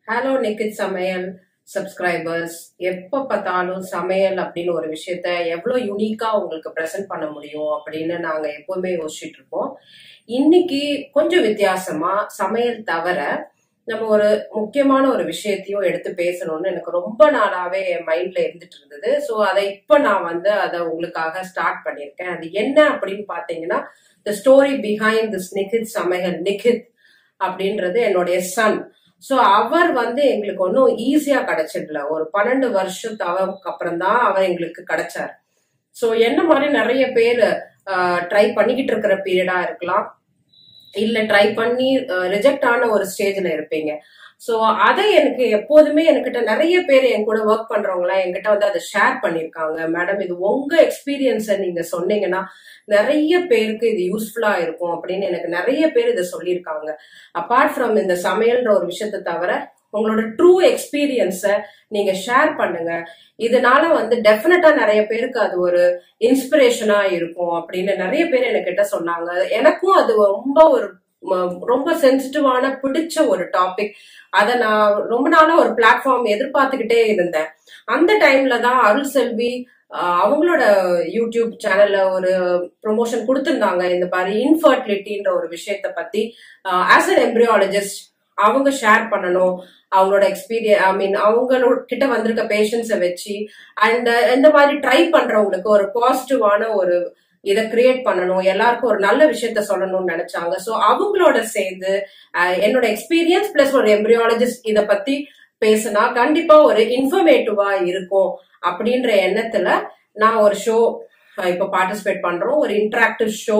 hello நிக்கித் சமையல் subscribers எப்போ பார்த்தாலும் சமையல் அப்படின்னு ஒரு விஷயத்த எவ்வளோ யூனிக்கா உங்களுக்கு ப்ரெசென்ட் பண்ண முடியும் அப்படின்னு நாங்கள் எப்பவுமே யோசிச்சுட்டு இருப்போம் இன்னைக்கு கொஞ்சம் வித்தியாசமா சமையல் தவிர நம்ம ஒரு முக்கியமான ஒரு விஷயத்தையும் எடுத்து பேசணும்னு எனக்கு ரொம்ப நாளாவே என் மைண்ட்ல இருந்துட்டு இருந்தது ஸோ அதை இப்போ நான் வந்து அதை உங்களுக்காக ஸ்டார்ட் பண்ணியிருக்கேன் அது என்ன அப்படின்னு பார்த்தீங்கன்னா the story behind this Nikhith சமையல் நிகித் அப்படின்றது என்னுடைய சன் ஸோ அவர் வந்து எங்களுக்கு ஒன்றும் ஈஸியா கிடைச்சிடல ஒரு பன்னெண்டு வருஷம் தவக்கு அப்புறம் தான் அவர் எங்களுக்கு கிடைச்சார் ஸோ என்ன மாதிரி நிறைய பேர் ட்ரை பண்ணிக்கிட்டு இருக்கிற பீரியடா இருக்கலாம் இல்ல ட்ரை பண்ணி ரிஜெக்ட் ஆன ஒரு ஸ்டேஜ்ல இருப்பீங்க ஸோ அதை எனக்கு எப்போதுமே என்கிட்ட நிறைய பேர் என் கூட ஒர்க் பண்றவங்களாம் என்கிட்ட வந்து அதை ஷேர் பண்ணியிருக்காங்க மேடம் இது உங்க எக்ஸ்பீரியன்ஸை நீங்க சொன்னீங்கன்னா நிறைய பேருக்கு இது யூஸ்ஃபுல்லா இருக்கும் அப்படின்னு எனக்கு நிறைய பேர் இதை சொல்லியிருக்காங்க அப்பார்ட் ஃப்ரம் இந்த சமையல்ன்ற ஒரு விஷயத்தை தவிர உங்களோட ட்ரூ எக்ஸ்பீரியன்ஸை நீங்க ஷேர் பண்ணுங்க இதனால வந்து டெஃபினட்டா நிறைய பேருக்கு அது ஒரு இன்ஸ்பிரேஷனா இருக்கும் அப்படின்னு நிறைய பேர் என்கிட்ட சொன்னாங்க எனக்கும் அது ரொம்ப ஒரு ரொம்ப சென்சிட்டிவான பிடிச்ச ஒரு டாபிக் அதை நான் ரொம்ப நாளா ஒரு பிளாட்ஃபார்ம் எதிர்பார்த்துக்கிட்டே இருந்தேன் அந்த டைம்ல தான் அருள் செல்வி அவங்களோட யூடியூப் சேனல்ல ஒரு ப்ரொமோஷன் கொடுத்திருந்தாங்க இந்த மாதிரி இன்ஃபர்டிலிட்டின்ற ஒரு விஷயத்த பத்தி ஆஸ் அன் எம்ப்ரியாலஜிஸ்ட் அவங்க ஷேர் பண்ணணும் அவங்களோட எக்ஸ்பீரியன் ஐ மீன் அவங்களோட கிட்ட வந்திருக்க பேஷன்ஸை வச்சு அண்ட் இந்த மாதிரி ட்ரை பண்றவங்களுக்கு ஒரு பாசிட்டிவான ஒரு இதை கிரியேட் பண்ணணும் எல்லாருக்கும் ஒரு நல்ல விஷயத்த சொல்லணும்னு நினைச்சாங்க ஸோ அவங்களோட சேர்ந்து என்னோட எக்ஸ்பீரியன்ஸ் பிளஸ் ஒரு எம்ப்ரியாலஜிஸ்ட் இதை பத்தி பேசினா கண்டிப்பா ஒரு இன்ஃபர்மேட்டிவா இருக்கும் அப்படின்ற எண்ணத்துல நான் ஒரு ஷோ இப்போ பார்ட்டிசிபேட் பண்றோம் ஒரு interactive show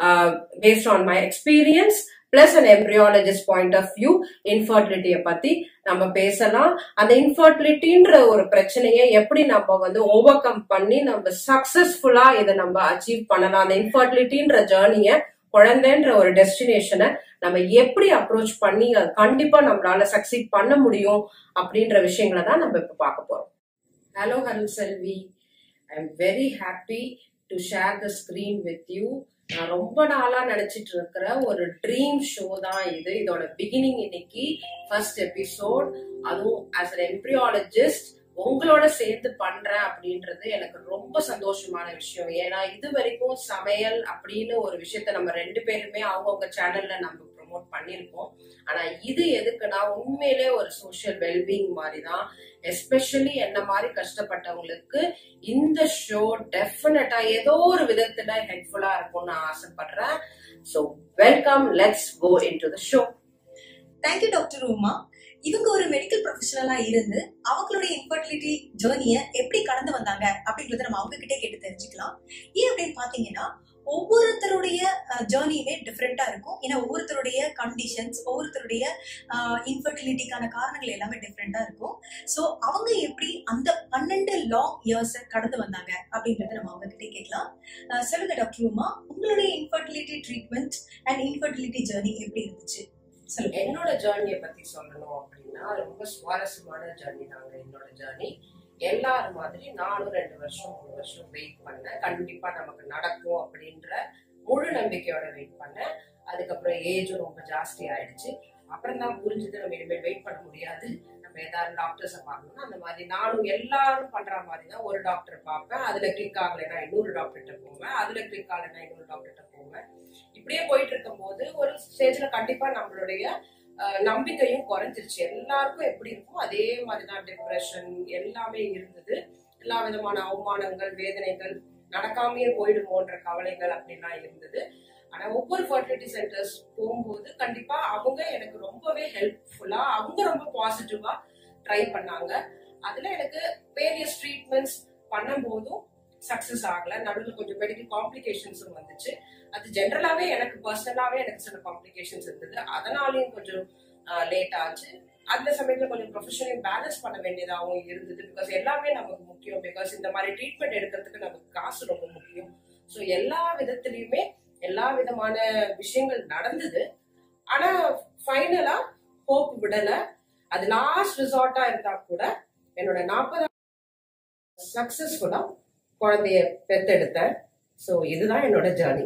based on my experience plus an embryologist point of view இன்ஃபர்டிலிட்டியை பத்தி நம்ம பேசலாம் அந்த இன்ஃபர்டிலிட்டின்ற ஒரு பிரச்சனையை எப்படி நம்ம வந்து ஓவர் கம் பண்ணி நம்ம சக்சஸ்ஃபுல்லா இதை நம்ம அச்சீவ் பண்ணலாம் அந்த இன்ஃபர்டிலிட்டின்ற ஜேர்னியை குழந்தைன்ற ஒரு டெஸ்டினேஷனை நம்ம எப்படி அப்ரோச் பண்ணி அது கண்டிப்பா நம்மளால சக்சீட் பண்ண முடியும் அப்படின்ற விஷயங்களை தான் நம்ம இப்ப பார்க்க போறோம் hello hello Selvi I am very happy to share the screen with you நான் ரொம்ப நாளா நினைச்சிட்டு இருக்கிற ஒரு ட்ரீம் ஷோ தான் இது இதோட பிகினிங் இன்னைக்கு ஃபர்ஸ்ட் எபிசோட் அதுவும் ஆஸ் அன் எம்ப்ரியாலஜிஸ்ட் உங்களோட சேர்ந்து பண்றேன் அப்படின்றது எனக்கு ரொம்ப சந்தோஷமான விஷயம் ஏன்னா இது வரைக்கும் சமையல் அப்படின்னு ஒரு விஷயத்த நம்ம ரெண்டு பேருமே அவங்கவுங்க சேனல்ல நம்ம ப்ரொமோட் பண்ணியிருக்கோம் ஆனா இது எதுக்குன்னா உண்மையிலே ஒரு சோசியல் வெல்பீங் மாதிரி தான் எஸ்பெஷலி என்ன மாதிரி கஷ்டப்பட்டவங்களுக்கு இந்த ஷோ டெஃபினட்டா ஏதோ ஒரு விதத்துல ஹெல்ப்ஃபுல்லா இருக்கும்னு நான் ஆசைப்படுறேன் so welcome let's go in to the show thank you doctor Uma இவங்க ஒரு மெடிக்கல் ப்ரொஃபஷனலா இருந்து அவங்களுடைய இன்ஃபர்டிலிட்டி ஜேர்னிய எப்படி கடந்து வந்தாங்க அப்படிங்கறத நம்ம அவங்க கிட்டே கேட்டு தெரிஞ்சுக்கலாம் ஏன் அப்படின்னு பாத்தீங்கன்னா ஒவ்வொருத்தருடைய ஜேர்னியுமே டிஃப்ரெண்டா இருக்கும் ஏன்னா ஒவ்வொருத்தருடைய கண்டிஷன்ஸ் ஒவ்வொருத்தருடைய இன்ஃபர்டிலிட்டிக்கான காரணங்கள் எல்லாமே டிஃப்ரெண்டா இருக்கும் ஸோ அவங்க எப்படி அந்த பன்னெண்டு லாங் இயர்ஸ் கடந்து வந்தாங்க அப்படிங்கறத நம்ம அவங்க கிட்டே கேட்கலாம் சொல்லுங்க டாக்டர் உமா உங்களுடைய infertility treatment and infertility journey எப்படி இருந்துச்சு சொல்லுங்க என்னோட ஜேர்னியை பத்தி சொல்லணும் அப்படின்னா ரொம்ப சுவாரஸ்யமான ஜேர்னி தாங்க என்னோட ஜேர்னி எல்லாரும் மாதிரி நானும் ரெண்டு வருஷம் மூணு வருஷம் வெயிட் பண்ணேன் கண்டிப்பா நமக்கு நடக்கும் அப்படின்ற முழு நம்பிக்கையோட வெயிட் பண்ணேன் அதுக்கப்புறம் ஏஜும் ரொம்ப ஜாஸ்தி ஆயிடுச்சு அப்புறம் தான் புரிஞ்சது நம்ம இனிமேல் வெயிட் பண்ண முடியாது நம்ம ஏதாவது டாக்டர்ஸை பார்க்கணும் அந்த மாதிரி நானும் எல்லாரும் பண்ற மாதிரி தான் ஒரு டாக்டர் பார்ப்பேன் அதுல கிளிக் ஆகலைன்னா இன்னொரு டாக்டர்கிட்ட போவேன் அதுல கிளிக் ஆகலைன்னா இன்னொரு டாக்டர்கிட்ட போவேன் இப்படியே போயிட்டு இருக்கும் போது ஒரு ஸ்டேஜ்ல கண்டிப்பா நம்மளுடைய நம்பிக்கையும் குறைஞ்சிருச்சு எல்லாருக்கும் எப்படி இருக்கும் அதே மாதிரிதான் டிப்ரெஷன் எல்லாமே இருந்தது எல்லா விதமான அவமானங்கள் வேதனைகள் நடக்காமையே போயிடுமோன்ற கவலைகள் அப்படிலாம் இருந்தது ஆனா ஒவ்வொரு ஃபர்டிலிட்டி சென்டர்ஸ் போகும்போது கண்டிப்பா அவங்க எனக்கு ரொம்பவே ஹெல்ப்ஃபுல்லா அவங்க ரொம்ப பாசிட்டிவா ட்ரை பண்ணாங்க அதுல எனக்கு வேரியஸ் ட்ரீட்மெண்ட்ஸ் பண்ணும் போதும் சக்சஸ் ஆகல நடுவில் கொஞ்சம் மெடிக்கல் காம்ப்ளிகேஷன்ஸும் வந்துச்சு அது ஜென்ரலாவே எனக்கு பர்சனலாவே எனக்கு சில காம்ப்ளிகேஷன்ஸ் இருந்தது அதனாலையும் கொஞ்சம் லேட் ஆச்சு அந்த சமயத்துல கொஞ்சம் ப்ரொஃபஷனையும் பேலன்ஸ் பண்ண வேண்டியதாகவும் இருந்தது பிகாஸ் எல்லாமே நமக்கு முக்கியம் பிகாஸ் இந்த மாதிரி ட்ரீட்மெண்ட் எடுக்கிறதுக்கு நமக்கு காசு ரொம்ப முக்கியம் ஸோ எல்லா விதத்துலயுமே எல்லா விதமான விஷயங்கள் நடந்தது ஆனா ஃபைனலா ஹோப் விடல அது லாஸ்ட் ரிசார்ட்டா இருந்தா கூட என்னோட நாற்பதாம் சக்சஸ்ஃபுல்லா குழந்தைய பெத்தெடுத்தேன் ஸோ இதுதான் என்னோட ஜேர்னி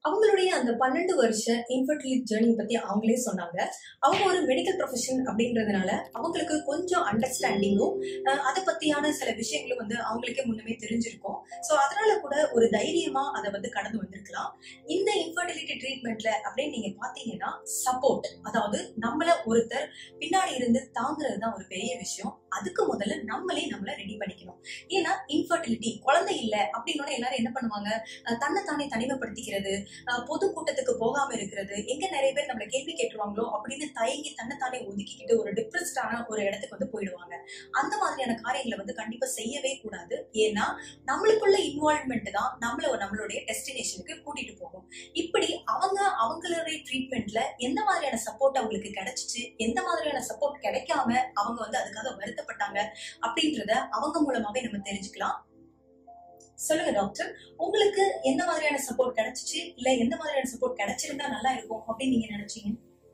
அவங்களுடைய அந்த பன்னெண்டு வருஷ இன்ஃபர்டிலிட்டி ஜேர்னி பத்தி அவங்களே சொன்னாங்க அவங்க ஒரு மெடிக்கல் ப்ரொஃபஷன் அப்படின்றதுனால அவங்களுக்கு கொஞ்சம் அண்டர்ஸ்டாண்டிங்கும் அதை பத்தியான சில விஷயங்களும் வந்து அவங்களுக்கே முன்னமே தெரிஞ்சிருக்கும் ஸோ அதனால கூட ஒரு தைரியமா அதை வந்து கடந்து வந்திருக்கலாம் இந்த இன்ஃபர்டிலிட்டி ட்ரீட்மெண்ட்ல அப்படின்னு நீங்க பாத்தீங்கன்னா சப்போர்ட் அதாவது நம்மள ஒருத்தர் பின்னாடி இருந்து தாங்குறது தான் ஒரு பெரிய விஷயம் அதுக்கு முதல்ல நம்மளே நம்மள ரெடி பண்ணிக்கணும் ஏன்னா இன்ஃபர்டிலிட்டி குழந்தை இல்லை அப்படின்னு எல்லாரும் என்ன பண்ணுவாங்க அஹ் தன்னைத்தானே தனிமைப்படுத்திக்கிறது அஹ் பொது கூட்டத்துக்கு போகாம இருக்கிறது எங்க நிறைய பேர் நம்மள கேள்வி கேட்டுருவாங்களோ அப்படின்னு தயங்கி தன்னைத்தானே ஒதுக்கிக்கிட்டு ஒரு டிப்ரெஸ்டான ஒரு இடத்துக்கு வந்து போயிடுவாங்க அந்த மாதிரியான காரியங்களை வந்து கண்டிப்பா செய்யவே கூடாது ஏன்னா நம்மளுக்குள்ள இன்வால்வ்மெண்ட் தான் நம்மள நம்மளுடைய டெஸ்டினேஷனுக்கு கூட்டிட்டு போகும் இப்படி அவங்க அவங்களுடைய ட்ரீட்மெண்ட்ல எந்த மாதிரியான சப்போர்ட் அவங்களுக்கு கிடைச்சிச்சு எந்த மாதிரியான சப்போர்ட் கிடைக்காம அவங்க வந்து அதுக்காக வருத்தப்பட்டாங்க அப்படின்றத அவங்க மூலமாவே நம்ம தெரிஞ்சுக்கலாம் சொல்லுங்க டாக்டர் உங்களுக்கு எந்த மாதிரியான சப்போர்ட் கிடைச்சிச்சு இல்ல எந்த மாதிரியான சப்போர்ட் கிடைச்சிருந்தா நல்லா இருக்கும் அப்படின்னு நீங்க நினைச்சீங்க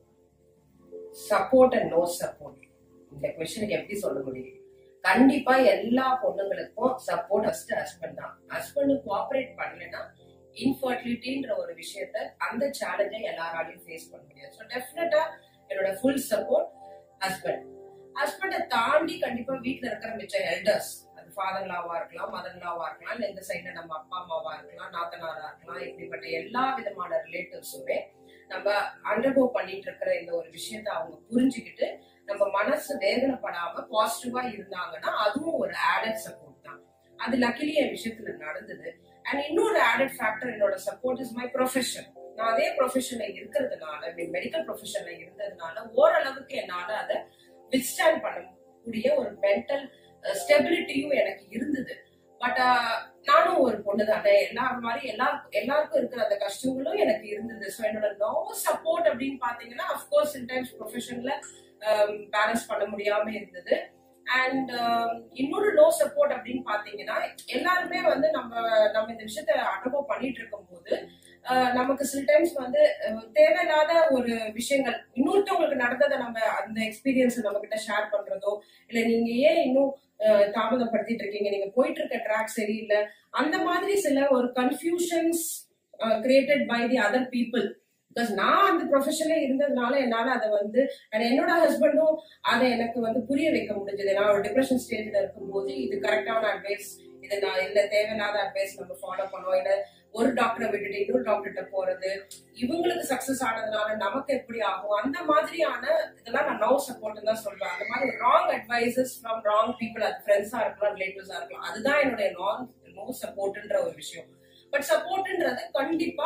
சப்போர்ட் அண்ட் நோ சப்போர்ட் இந்த கொஸ்டினுக்கு எப்படி சொல்ல முடியும் கண்டிப்பா எல்லா பொண்ணுங்களுக்கும் சப்போர்ட் ஃபர்ஸ்ட் ஹஸ்பண்ட் தான் ஹஸ்பண்ட் கோஆபரேட் பண்ணலைன்னா இன்ஃபர்டிலிட்டின்ற ஒரு விஷயத்த அந்த சேலஞ்சை எல்லாராலையும் ஃபேஸ் பண்ண முடியாது ஸோ டெஃபினட்டா என்னோட ஃபுல் சப்போர்ட் ஹஸ்பண்ட் ஹஸ்பண்டை தாண்டி கண்டிப்பா வீட்ல இருக்கிற மிச்ச எல்டர்ஸ் அது ஃபாதர் லாவா இருக்கலாம் மதர் லாவா இருக்கலாம் இல்ல இந்த சைட்ல நம்ம அப்பா அம்மாவா இருக்கலாம் நாத்தனாரா இருக்கலாம் இப்படிப்பட்ட எல்லா விதமான ரிலேட்டிவ்ஸுமே நம்ம அண்டர்கோ பண்ணிட்டு இருக்கிற இந்த ஒரு விஷயத்த அவங்க புரிஞ்சுக்கிட்டு நம்ம மனசு வேதனைப்படாம பாசிட்டிவா இருந்தாங்கன்னா அதுவும் ஒரு ஆடட் சப்போர்ட் தான் அது லக்கிலி என் விஷயத்துல நடந்தது அண்ட் இன்னொரு ஆடட் ஃபேக்டர் என்னோட சப்போர்ட் இஸ் மை ப்ரொஃபஷன் நான் அதே ப்ரொஃபஷன்ல இருக்கிறதுனால மெடிக்கல் ப்ரொஃபஷன்ல இருந்ததுனால ஓரளவுக்கு என்னால அதை வித்ஸ்டாண்ட் பண்ணக்கூடிய ஒரு மென்டல் ஸ்டெபிலிட்டியும் எனக்கு இருந்தது பட் நானும் ஒரு பொண்ணு தானே எல்லா மாதிரி எல்லாருக்கும் எல்லாருக்கும் இருக்கிற அந்த கஷ்டங்களும் எனக்கு இருந்தது ஸோ என்னோட நோ சப்போர்ட் அப்படின்னு பாத்தீங்கன்னா அஃப்கோர்ஸ் இன்டைம்ஸ் ப்ரொஃபஷன்ல பேலன்ஸ் பண்ண முடியாம இருந்தது அண்ட் இன்னொரு நோ சப்போர்ட் அப்படின்னு பாத்தீங்கன்னா எல்லாருமே வந்து நம்ம நம்ம இந்த விஷயத்த அனுபவம் பண்ணிட்டு இருக்கும் போது நமக்கு சில டைம்ஸ் வந்து தேவையில்லாத ஒரு விஷயங்கள் இன்னொருத்தவங்களுக்கு நடந்ததை நம்ம அந்த எக்ஸ்பீரியன்ஸ் நம்ம கிட்ட ஷேர் பண்றதோ இல்ல நீங்க ஏன் இன்னும் தாமதப்படுத்திட்டு இருக்கீங்க நீங்க போயிட்டு இருக்க ட்ராக் சரியில்லை அந்த மாதிரி சில ஒரு confusions created by the other people because நான் அந்த ப்ரொஃபஷனே இருந்ததுனால என்னால அதை வந்து என்னோட ஹஸ்பண்டும் அதை எனக்கு வந்து புரிய வைக்க முடிஞ்சது நான் ஒரு டிப்ரெஷன் ஸ்டேஜ்ல இருக்கும்போது இது கரெக்டான அட்வைஸ் இது நான் இல்ல தேவையில்லாத அட்வைஸ் நம்ம ஃபாலோ பண்ணுவோம் இல்ல ஒரு டாக்டரை விட்டுட்டு இன்னொரு டாக்டர்கிட்ட போறது இவங்களுக்கு சக்சஸ் ஆனதுனால நமக்கு எப்படி ஆகும் அந்த மாதிரியான இதெல்லாம் நான் நோ சப்போர்ட் தான் சொல்றேன் அந்த மாதிரி wrong advices from wrong people அது ஃப்ரெண்ட்ஸா இருக்கலாம் ரிலேட்டிவ்ஸா இருக்கலாம் அதுதான் என்னுடைய நான் நோ சப்போர்ட்ன்ற ஒரு விஷயம் பட் சப்போர்ட்ன்றது கண்டிப்பா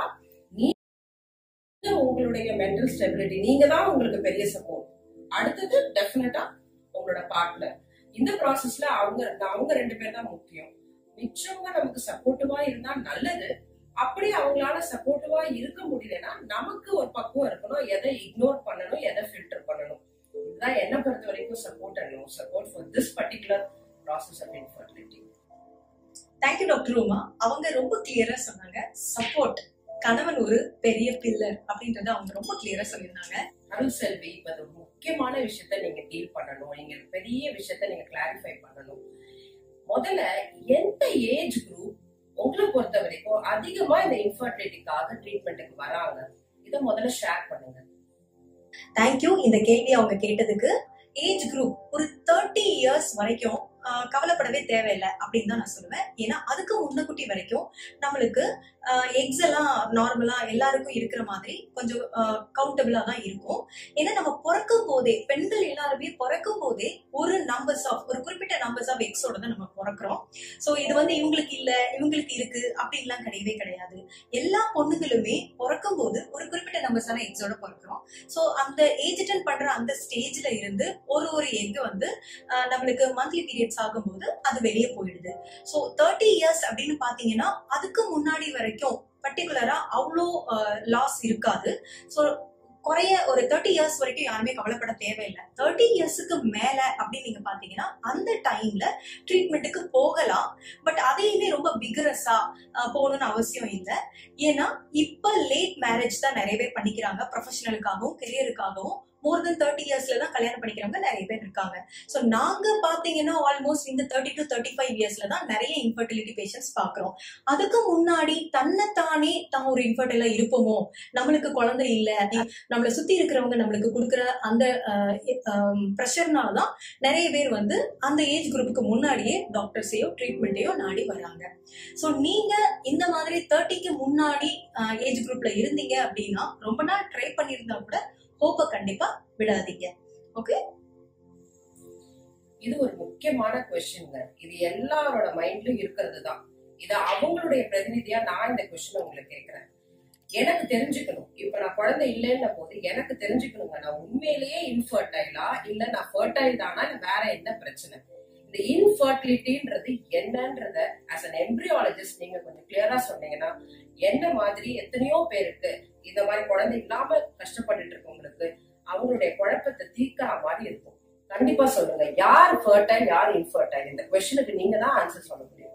நீங்க உங்களுடைய மென்டல் ஸ்டெபிலிட்டி நீங்க தான் உங்களுக்கு பெரிய சப்போர்ட் அடுத்தது டெஃபினட்டா உங்களோட பார்ட்னர் இந்த ப்ராசஸ்ல அவங்க அவங்க ரெண்டு பேர் தான் முக்கியம் மிச்சவங்க நமக்கு சப்போர்ட்டிவா இருந்தா நல்லது அப்படி அவங்களால சப்போர்ட்டிவா இருக்க முடியலன்னா நமக்கு ஒரு பக்குவம் இருக்கணும் எதை இக்னோர் பண்ணணும் எதை ஃபில்டர் பண்ணணும் இதுதான் என்ன பொறுத்த வரைக்கும் support and no support for this particular process of infertility thank you doctor Uma அவங்க ரொம்ப கிளியரா சொன்னாங்க சப்போர்ட் கணவன் ஒரு பெரிய பில்லர் அப்படின்றத அவங்க ரொம்ப கிளியரா சொல்லியிருந்தாங்க அருள் செல்வி இப்ப ஒரு முக்கியமான விஷயத்த நீங்க டீல் பண்ணணும் நீங்க பெரிய விஷயத்த நீங்க கிளாரிஃபை பண்ணணும் முதல்ல எந்த ஏஜ் குரூப் உங்களை பொறுத்த வரைக்கும் அதிகமா இந்த இன்ஃபர்டிலிட்டிக்காக ட்ரீட்மெண்ட்டுக்கு வராங்க இதை முதல்ல ஷேர் பண்ணுங்க தேங்க்யூ இந்த கேள்வி அவங்க கேட்டதுக்கு ஏஜ் குரூப் ஒரு தேர்ட்டி இயர்ஸ் வரைக்கும் கவலைப்படவே தேவையில்லை அப்படின்னு தான் நான் சொல்லுவேன் ஏன்னா அதுக்கு முன்னக்குட்டி வரைக்கும் நம்மளுக்கு எக்ஸ் எல்லாம் நார்மலா எல்லாருக்கும் இருக்கிற மாதிரி கொஞ்சம் கவுண்டபிளா தான் இருக்கும் ஏன்னா நம்ம பிறக்கும் போதே பெண்கள் எல்லாருமே பிறக்கும் போதே ஒரு நம்பர்ஸ் ஆஃப் ஒரு குறிப்பிட்ட நம்பர்ஸ் ஆஃப் எக்ஸோட தான் நம்ம பிறக்கிறோம் ஸோ இது வந்து இவங்களுக்கு இல்ல இவங்களுக்கு இருக்கு அப்படின்லாம் கிடையவே கிடையாது எல்லா பொண்ணுங்களுமே பிறக்கும் போது ஒரு குறிப்பிட்ட நம்பர்ஸான எக்ஸோட பிறக்கிறோம் ஸோ அந்த ஏஜ் அட்டன் பண்ற அந்த ஸ்டேஜ்ல இருந்து ஒரு ஒரு எக் வந்து நம்மளுக்கு மந்த்லி பீரியட்ஸ் ஆகும்போது அது வெளியே போயிடுது ஸோ தேர்ட்டி இயர்ஸ் அப்படின்னு பாத்தீங்கன்னா அதுக்கு முன்னாடி வரைக்கும் பர்டிகுலரா அவ்வளோ லாஸ் இருக்காது ஸோ குறைய ஒரு தேர்ட்டி இயர்ஸ் வரைக்கும் யாருமே கவலைப்பட தேவையில்லை தேர்ட்டி இயர்ஸுக்கு மேல அப்படின்னு நீங்க பாத்தீங்கன்னா அந்த டைம்ல ட்ரீட்மெண்ட்டுக்கு போகலாம் பட் அதையுமே ரொம்ப பிகரஸா போகணும்னு அவசியம் இல்லை ஏன்னா இப்ப லேட் மேரேஜ் தான் நிறைய பேர் பண்ணிக்கிறாங்க ப்ரொஃபஷனலுக்காகவும் கெரியருக்காகவும் மோர் தென் தேர்ட்டி இயர்ஸ்ல தான் கல்யாணம் பண்ணிக்கிறவங்க நிறைய பேர் இருக்காங்க ஸோ நாங்க பாத்தீங்கன்னா ஆல்மோஸ்ட் இந்த தேர்ட்டி டு தேர்ட்டி ஃபைவ் இயர்ஸ்ல தான் நிறைய இன்ஃபர்டிலிட்டி பேஷன்ஸ் பாக்குறோம் அதுக்கு முன்னாடி தன்னைத்தானே தான் ஒரு இன்ஃபர்டிலா இருப்போமோ நம்மளுக்கு குழந்தை இல்ல நம்மளை சுத்தி இருக்கிறவங்க நம்மளுக்கு கொடுக்குற அந்த ப்ரெஷர்னால தான் நிறைய பேர் வந்து அந்த ஏஜ் குரூப்புக்கு முன்னாடியே டாக்டர்ஸையோ ட்ரீட்மெண்ட்டையோ நாடி வர்றாங்க ஸோ நீங்க இந்த மாதிரி தேர்ட்டிக்கு முன்னாடி ஏஜ் குரூப்ல இருந்தீங்க அப்படின்னா ரொம்ப நாள் ட்ரை பண்ணியிருந்தா கூட ஹோப்பை கண்டிப்பா விடாதீங்க ஓகே இது ஒரு முக்கியமான கொஸ்டின்ங்க இது எல்லாரோட மைண்ட்லயும் இருக்கிறது தான் இது அவங்களுடைய பிரதிநிதியா நான் இந்த கொஸ்டின் உங்களுக்கு கேட்கிறேன் எனக்கு தெரிஞ்சுக்கணும் இப்ப நான் குழந்தை இல்லைன்ன போது எனக்கு தெரிஞ்சுக்கணுங்க நான் உண்மையிலேயே இன்ஃபர்டைலா இல்ல நான் ஃபர்டைல் தானா இல்ல வேற என்ன பிரச்சனை இந்த இன்ஃபர்டிலிட்டின்றது என்னன்றத ஆஸ் அன் எம்ப்ரியாலஜிஸ்ட் நீங்க கொஞ்சம் கிளியரா சொன்னீங்கன்னா என்ன மாதிரி எத்தனையோ பேருக்கு இந்த மாதிரி குழந்தை இல்லாம கஷ்டப்பட்டுட்டு இருக்கவங்களுக்கு அவங்களுடைய குழப்பத்தை தீர்க்கிற மாதிரி இருக்கும் கண்டிப்பா சொல்லுங்க யார் ஃபர்டைல் யார் இன்ஃபர்டைல் இந்த கொஸ்டினுக்கு நீங்க தான் ஆன்சர் சொல்ல முடியும்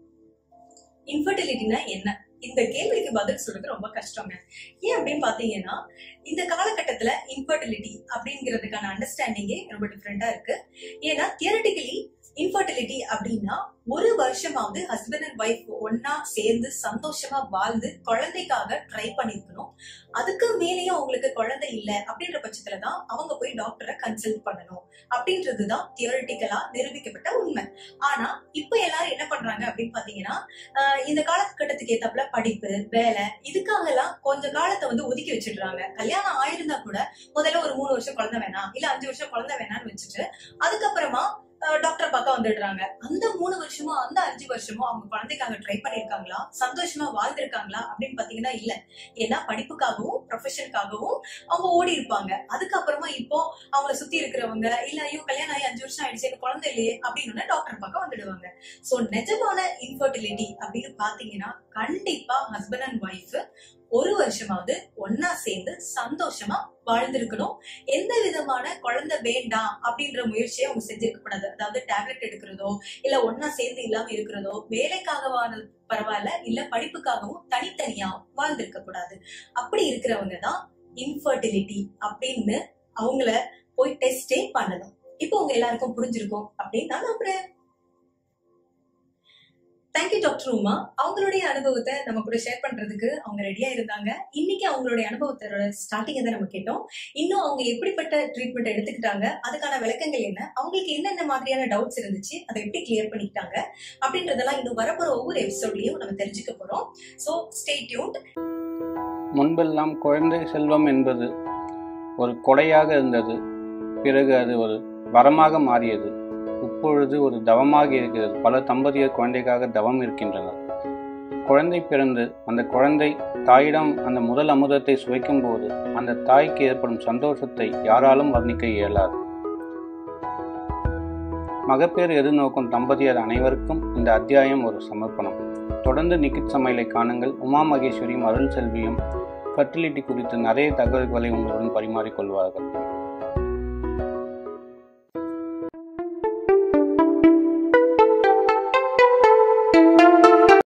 இன்ஃபர்டிலிட்டினா என்ன இந்த கேள்விக்கு பதில் சொல்றது ரொம்ப கஷ்டங்க ஏன் அப்படின்னு பாத்தீங்கன்னா இந்த காலகட்டத்துல இன்ஃபர்டிலிட்டி அப்படிங்கிறதுக்கான அண்டர்ஸ்டாண்டிங்கே ரொம்ப டிஃப்ரெண்டா இருக்கு ஏன்னா தியரட்டிக்கலி இன்ஃபர்டிலிட்டி அப்படின்னா ஒரு வருஷமாவது ஹஸ்பண்ட் அண்ட் ஒய்ஃப் ஒன்னா சேர்ந்து சந்தோஷமா வாழ்ந்து குழந்தைக்காக ட்ரை பண்ணிருக்கணும் அதுக்கு மேலேயும் அவங்களுக்கு குழந்தை இல்ல அப்படின்ற பட்சத்துல தான் அவங்க போய் டாக்டரை கன்சல்ட் பண்ணணும் அப்படின்றதுதான் தியரட்டிக்கலா நிரூபிக்கப்பட்ட உண்மை ஆனா இப்ப எல்லாரும் என்ன பண்றாங்க அப்படின்னு பாத்தீங்கன்னா ஆஹ் இந்த காலகட்டத்துக்கு ஏத்தாப்புல படிப்பு வேலை இதுக்காக எல்லாம் கொஞ்ச காலத்தை வந்து ஒதுக்கி வச்சிடுறாங்க கல்யாணம் ஆயிருந்தா கூட முதல்ல ஒரு மூணு வருஷம் குழந்தை வேணாம் இல்ல அஞ்சு வருஷம் குழந்தை வேணாம்னு வச்சுட்டு அதுக்கப்புறமா டாக்டர் பார்க்க வந்துடுறாங்க அந்த மூணு வருஷமோ அந்த அஞ்சு வருஷமோ அவங்க குழந்தைக்காக ட்ரை பண்ணிருக்காங்களா சந்தோஷமா வாழ்ந்திருக்காங்களா அப்படின்னு பாத்தீங்கன்னா இல்ல ஏன்னா படிப்புக்காகவும் ப்ரொஃபஷனுக்காகவும் அவங்க ஓடி இருப்பாங்க அதுக்கப்புறமா இப்போ அவங்கள சுத்தி இருக்கிறவங்க இல்ல ஐயோ கல்யாணம் ஆகி அஞ்சு வருஷம் ஆயிடுச்சு எனக்கு குழந்தை இல்லையே அப்படின்னு டாக்டர் பார்க்க வந்துடுவாங்க சோ நிஜமான இன்ஃபர்டிலிட்டி அப்படின்னு பாத்தீங்கன்னா கண்டிப்பா ஹஸ்பண்ட் அண்ட் ஒய்ஃப் ஒரு வருஷமாவது ஒன்னா சேர்ந்து சந்தோஷமா வாழ்ந்திருக்கணும் எந்த விதமான குழந்தை வேண்டாம் அப்படின்ற முயற்சியை அவங்க செஞ்சிருக்க கூடாது அதாவது டேப்லெட் எடுக்கிறதோ இல்ல ஒன்னா சேர்ந்து இல்லாம இருக்கிறதோ வேலைக்காகவான பரவாயில்ல இல்ல படிப்புக்காகவும் தனித்தனியா வாழ்ந்திருக்க கூடாது அப்படி இருக்கிறவங்க தான் இன்ஃபர்டிலிட்டி அப்படின்னு அவங்கள போய் டெஸ்டே பண்ணணும் இப்போ உங்க எல்லாருக்கும் புரிஞ்சிருக்கும் அப்படின்னு நான் நம்புறேன் தேங்க்யூ டாக்டர் உமா அவங்களுடைய அனுபவத்தை நம்ம கூட ஷேர் பண்றதுக்கு அவங்க ரெடியா இருந்தாங்க இன்னைக்கு அவங்களுடைய அனுபவத்தோட ஸ்டார்டிங்கை தான் நம்ம கேட்டோம் இன்னும் அவங்க எப்படிப்பட்ட ட்ரீட்மெண்ட் எடுத்துக்கிட்டாங்க அதுக்கான விளக்கங்கள் என்ன அவங்களுக்கு என்னென்ன மாதிரியான டவுட்ஸ் இருந்துச்சு அதை எப்படி கிளியர் பண்ணிக்கிட்டாங்க அப்படின்றதெல்லாம் இன்னும் வரப்போற ஒவ்வொரு எபிசோட்லயும் நம்ம தெரிஞ்சுக்க போறோம் ஸோ ஸ்டே டியூன்ட் முன்பெல்லாம் குழந்தை செல்வம் என்பது ஒரு கொடையாக இருந்தது பிறகு அது ஒரு வரமாக மாறியது இப்பொழுது ஒரு தவமாக இருக்கிறது பல தம்பதியர் குழந்தைக்காக தவம் இருக்கின்றனர் குழந்தை பிறந்து அந்த குழந்தை தாயிடம் அந்த முதல் அமுதத்தை சுவைக்கும் போது அந்த தாய்க்கு ஏற்படும் சந்தோஷத்தை யாராலும் வர்ணிக்க இயலாது மகப்பேறு எதிர்நோக்கும் தம்பதியர் அனைவருக்கும் இந்த அத்தியாயம் ஒரு சமர்ப்பணம் தொடர்ந்து நிக்கிட் சமையலை காணுங்கள் உமா மகேஸ்வரியும் அருள் செல்வியும் ஃபர்டிலிட்டி குறித்து நிறைய தகவல்களை உங்களுடன் பரிமாறிக்கொள்வார்கள்